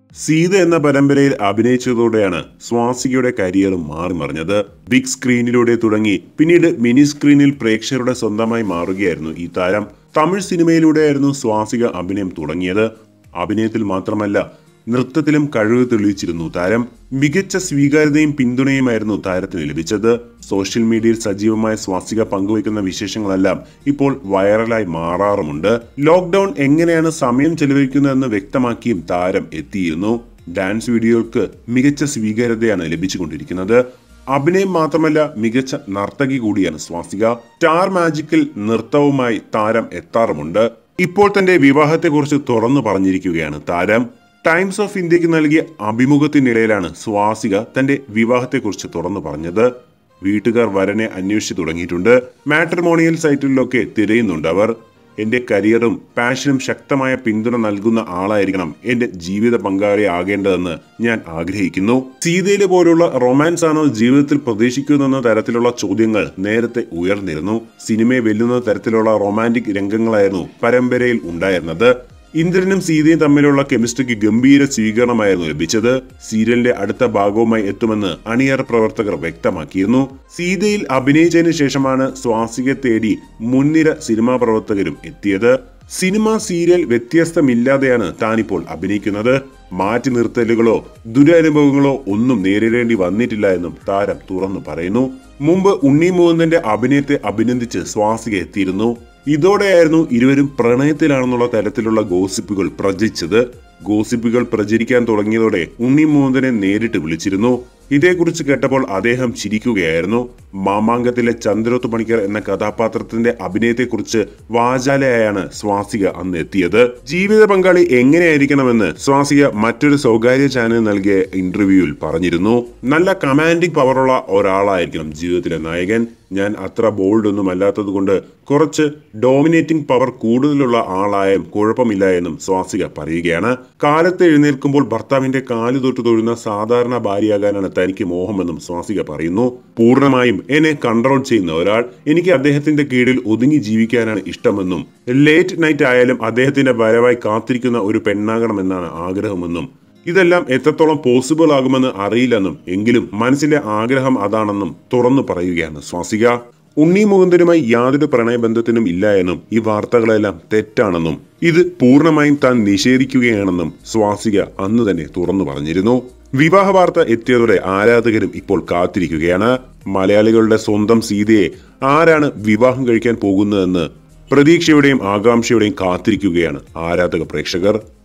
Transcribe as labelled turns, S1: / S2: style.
S1: സീത എന്ന പരമ്പരയിൽ അഭിനയിച്ചതോടെയാണ് സ്വാസികയുടെ കരിയറും മാറി മറിഞ്ഞത് ബിഗ് സ്ക്രീനിലൂടെ തുടങ്ങി പിന്നീട് മിനി സ്ക്രീനിൽ പ്രേക്ഷകരുടെ സ്വന്തമായി മാറുകയായിരുന്നു ഈ താരം തമിഴ് സിനിമയിലൂടെയായിരുന്നു സ്വാസിക അഭിനയം തുടങ്ങിയത് അഭിനയത്തിൽ മാത്രമല്ല നൃത്തത്തിലും കഴിവ് തെളിയിച്ചിരുന്നു താരം മികച്ച സ്വീകാര്യതയും പിന്തുണയുമായിരുന്നു താരത്തിന് ലഭിച്ചത് സോഷ്യൽ മീഡിയയിൽ സജീവമായ സ്വാസിക പങ്കുവയ്ക്കുന്ന വിശേഷങ്ങളെല്ലാം ഇപ്പോൾ വൈറലായി മാറാറുമുണ്ട് ലോക്ക്ഡൌൺ എങ്ങനെയാണ് സമയം ചെലവഴിക്കുന്നതെന്ന് വ്യക്തമാക്കിയും താരം എത്തിയിരുന്നു ഡാൻസ് വീഡിയോകൾക്ക് മികച്ച സ്വീകാര്യതയാണ് ലഭിച്ചുകൊണ്ടിരിക്കുന്നത് അഭിനയം മാത്രമല്ല മികച്ച നർത്തകി കൂടിയാണ് സ്വാസിക സ്റ്റാർ മാജിക്കിൽ നൃത്തവുമായി താരം എത്താറുമുണ്ട് ഇപ്പോൾ തന്റെ വിവാഹത്തെക്കുറിച്ച് തുറന്നു പറഞ്ഞിരിക്കുകയാണ് താരം ടൈംസ് ഓഫ് ഇന്ത്യക്ക് നൽകിയ അഭിമുഖത്തിനിടയിലാണ് സ്വാസിക തന്റെ വിവാഹത്തെക്കുറിച്ച് തുറന്നു പറഞ്ഞത് വീട്ടുകാർ വരനെ അന്വേഷിച്ചു തുടങ്ങിയിട്ടുണ്ട് മാട്രിമോണിയൽ സൈറ്റുകളിലൊക്കെ തിരയുന്നുണ്ട് അവർ എന്റെ കരിയറും പാഷനും ശക്തമായ പിന്തുണ നൽകുന്ന ആളായിരിക്കണം എന്റെ ജീവിത പങ്കാളി ആകേണ്ടതെന്ന് ഞാൻ ആഗ്രഹിക്കുന്നു സീതയിലെ പോലുള്ള റൊമാൻസ് ആണോ ജീവിതത്തിൽ പ്രതീക്ഷിക്കുന്നെന്ന തരത്തിലുള്ള ചോദ്യങ്ങൾ നേരത്തെ ഉയർന്നിരുന്നു സിനിമയെ വെല്ലുന്ന തരത്തിലുള്ള റൊമാൻറ്റിക് രംഗങ്ങളായിരുന്നു പരമ്പരയിൽ ഉണ്ടായിരുന്നത് ഇന്ദ്രനും സീതയും തമ്മിലുള്ള കെമിസ്ട്രിക്ക് ഗംഭീര സ്വീകരണമായിരുന്നു ലഭിച്ചത് സീരിയലിന്റെ അടുത്ത ഭാഗവുമായി എത്തുമെന്ന് അണിയറ പ്രവർത്തകർ വ്യക്തമാക്കിയിരുന്നു സീതയിൽ അഭിനയിച്ചതിനു ശേഷമാണ് സ്വാസികയെ തേടി മുൻനിര സിനിമാ പ്രവർത്തകരും എത്തിയത് സിനിമ സീരിയൽ വ്യത്യസ്തമില്ലാതെയാണ് താനിപ്പോൾ അഭിനയിക്കുന്നത് മാറ്റി നിർത്തലുകളോ ദുരനുഭവങ്ങളോ ഒന്നും നേരിടേണ്ടി വന്നിട്ടില്ല എന്നും താരം തുറന്നു പറയുന്നു മുമ്പ് ഉണ്ണി മുകുന്ദന്റെ അഭിനയത്തെ അഭിനന്ദിച്ച് സ്വാസിക എത്തിയിരുന്നു ഇതോടെയായിരുന്നു ഇരുവരും പ്രണയത്തിലാണെന്നുള്ള തരത്തിലുള്ള ഗോസിപ്പുകൾ പ്രചരിച്ചത് ഗോസിപ്പുകൾ പ്രചരിക്കാൻ തുടങ്ങിയതോടെ ഉണ്ണി മോഹനെ നേരിട്ട് വിളിച്ചിരുന്നു ഇതേക്കുറിച്ച് കേട്ടപ്പോൾ അദ്ദേഹം ചിരിക്കുകയായിരുന്നു മാമാങ്കത്തിലെ ചന്ദ്രോത്ത് പണിക്കർ എന്ന കഥാപാത്രത്തിന്റെ അഭിനയത്തെക്കുറിച്ച് വാചാലയായാണ് സ്വാസിക അന്ന് എത്തിയത് ജീവിത പങ്കാളി എങ്ങനെയായിരിക്കണമെന്ന് സ്വാസിക മറ്റൊരു സ്വകാര്യ ചാനൽ നൽകിയ ഇന്റർവ്യൂവിൽ പറഞ്ഞിരുന്നു നല്ല കമാൻഡിംഗ് പവറുള്ള ഒരാളായിരിക്കണം ജീവിതത്തിലെ നായകൻ ഞാൻ അത്ര ബോൾഡ് ഒന്നും അല്ലാത്തത് കൊണ്ട് കുറച്ച് ഡോമിനേറ്റിംഗ് പവർ കൂടുതലുള്ള ആളായും കുഴപ്പമില്ല എന്നും സ്വാസിക പറയുകയാണ് കാലത്ത് എഴുന്നേൽക്കുമ്പോൾ ഭർത്താവിന്റെ കാല് തൊട്ട് തൊഴുന്ന സാധാരണ ഭാര്യയാകാനാണ് തനിക്ക് മോഹമെന്നും സ്വാസിക പറയുന്നു പൂർണ്ണമായും എന്നെ കൺട്രോൾ ചെയ്യുന്ന ഒരാൾ എനിക്ക് അദ്ദേഹത്തിന്റെ കീഴിൽ ഒതുങ്ങി ജീവിക്കാനാണ് ഇഷ്ടമെന്നും ലേറ്റ് നൈറ്റ് ആയാലും അദ്ദേഹത്തിന്റെ വരവായി കാത്തിരിക്കുന്ന ഒരു പെണ്ണാകണമെന്നാണ് ആഗ്രഹമെന്നും ഇതെല്ലാം എത്രത്തോളം പോസിബിൾ ആകുമെന്ന് അറിയില്ലെന്നും എങ്കിലും മനസ്സിലെ ആഗ്രഹം അതാണെന്നും തുറന്നു പറയുകയാണ് സ്വാസിക ഉണ്ണി മുകുന്ദനുമായി യാതൊരു പ്രണയബന്ധത്തിനും ഇല്ല എന്നും ഈ വാർത്തകളെല്ലാം തെറ്റാണെന്നും ഇത് പൂർണ്ണമായും താൻ നിഷേധിക്കുകയാണെന്നും സ്വാസിക അന്ന് തന്നെ തുറന്നു പറഞ്ഞിരുന്നു വിവാഹ വാർത്ത എത്തിയതോടെ ആരാധകരും ഇപ്പോൾ കാത്തിരിക്കുകയാണ് മലയാളികളുടെ സ്വന്തം സീതയെ ആരാണ് വിവാഹം കഴിക്കാൻ പോകുന്നതെന്ന് പ്രതീക്ഷയുടെയും ആകാംക്ഷയുടെയും കാത്തിരിക്കുകയാണ് ആരാധക പ്രേക്ഷകർ